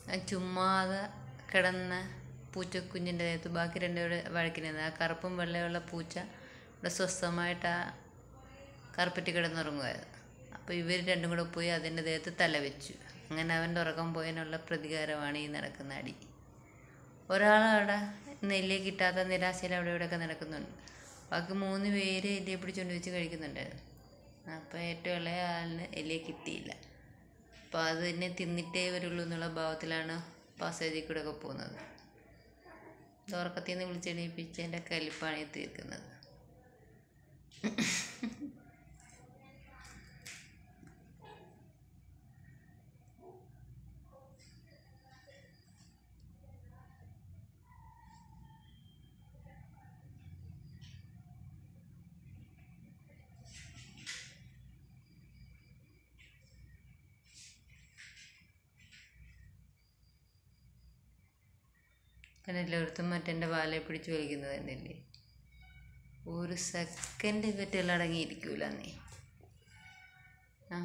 ചുമ്മാതെ കിടന്ന പൂച്ചക്കുഞ്ഞിൻ്റെ ദേഹത്ത് ബാക്കി രണ്ടുപേരുടെ വഴക്കിനത് ആ കറുപ്പും വെള്ളയുള്ള പൂച്ച ഇവിടെ സ്വസ്ഥമായിട്ട് ആ കറുപ്പറ്റി കിടന്നുറങ്ങുമായിരുന്നു അപ്പോൾ ഇവർ രണ്ടും കൂടെ പോയി അതിൻ്റെ ദേഹത്ത് തല വെച്ചു അങ്ങനെ അവൻ്റെ ഉറക്കം പോയതിനുള്ള പ്രതികാരമാണ് ഈ നടക്കുന്ന അടി ഒരാളവിടെ നെല്ല് കിട്ടാത്ത നിരാശയിൽ അവിടെ ഇവിടെയൊക്കെ നടക്കുന്നുണ്ട് ബാക്കി മൂന്ന് പേര് എലിയെ പിടിച്ചുകൊണ്ട് വെച്ച് കഴിക്കുന്നുണ്ടായിരുന്നു അപ്പോൾ ഏറ്റവും ഇളയ ആളിന് എലിയെ കിട്ടിയില്ല അപ്പോൾ അത് തന്നെ തിന്നിട്ടേ വരുള്ളൂ എന്നുള്ള ഭാവത്തിലാണ് പാസേജിൽ കൂടെ ഒക്കെ പോകുന്നത് ഇത് ഉറക്കത്തിൽ നിന്ന് വിളിച്ചെണീപ്പിച്ചതിൻ്റെ കലിപ്പാണ് ഈ തീർക്കുന്നത് അങ്ങനെ എല്ലായിടത്തും മറ്റെൻ്റെ വാലെ പിടിച്ച് വലിക്കുന്നത് തന്നെയല്ലേ ഒരു സെക്കൻഡ് ഇവറ്റെല്ലാം അടങ്ങിയിരിക്കൂല നീ ആ